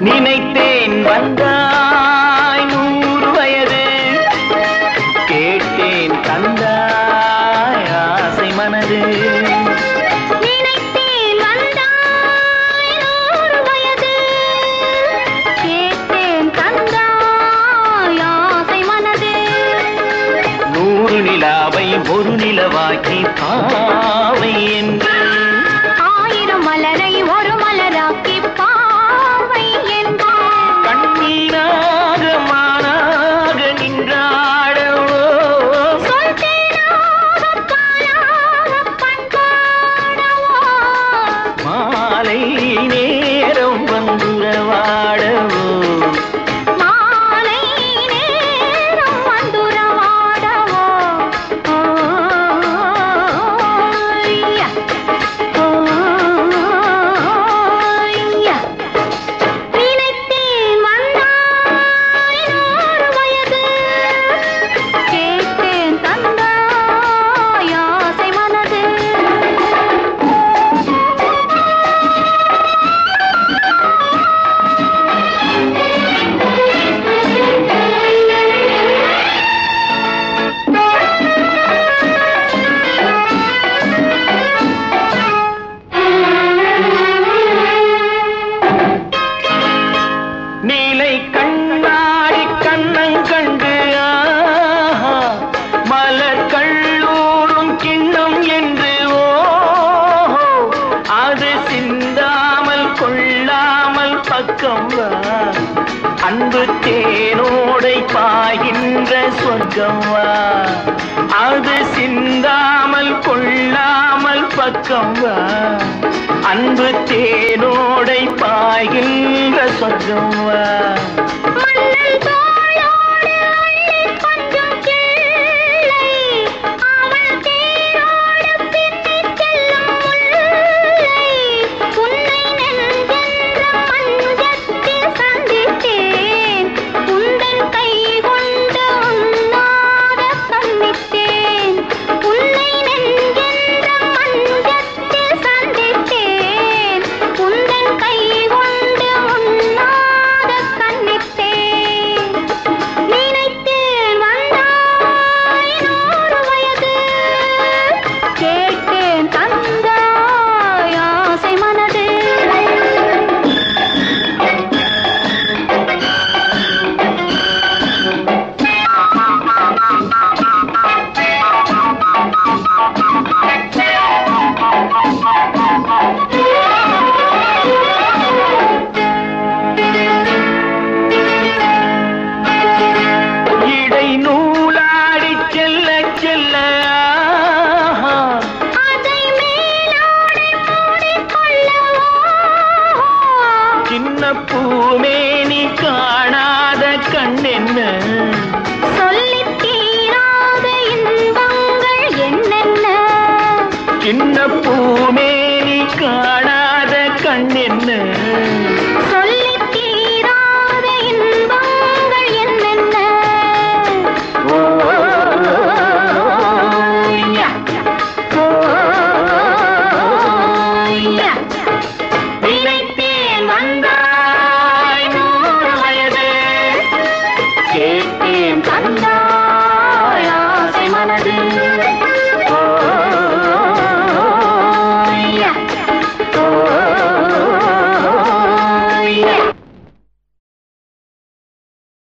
நினைத்தேன் வந்தாய் நூறு வயது கேட்டேன் தந்தாய் ஆசை மனது நினைத்தேன் வந்தாய் நூறு வயது கேட்டேன் தந்தாய் ஆசை மனது நூறு நிலாவை ஒரு நிலவாக்கி பாவை என்று ஆயிரம் மலரை ஒரு மலராக்கி பாவை என்பார் கண்ணீராக மானாக நின்றாடவோ சொல் தேனாக பாலாக பண்பாடவோ மாலை நேரம் வந்துறவாடவோ மாலை நேரம் வந்துறவாடவோ ஓய்யா ஓய்யா நினைத்தேன் வந்தாய் நூறு வயது கேட்டேன் தந்தாய் ஆசை மனது நீலை கண்ணாடி கண்ணங் கண்டு ஆஹா, மலர் கள்ளூரும் கிண்ணம் என்று ஓஹோ அது சிந்தாமல் கொள்ளாமல் பக்கம் வா அன்பு தேனோடை பாய்கின்ற சொர்க்கம் வா அது சிந்தாமல் கொள்ளாமல் பக்கம் வா அன்பு தேனோடை பாய்கின்ற சொர்க்கம் வா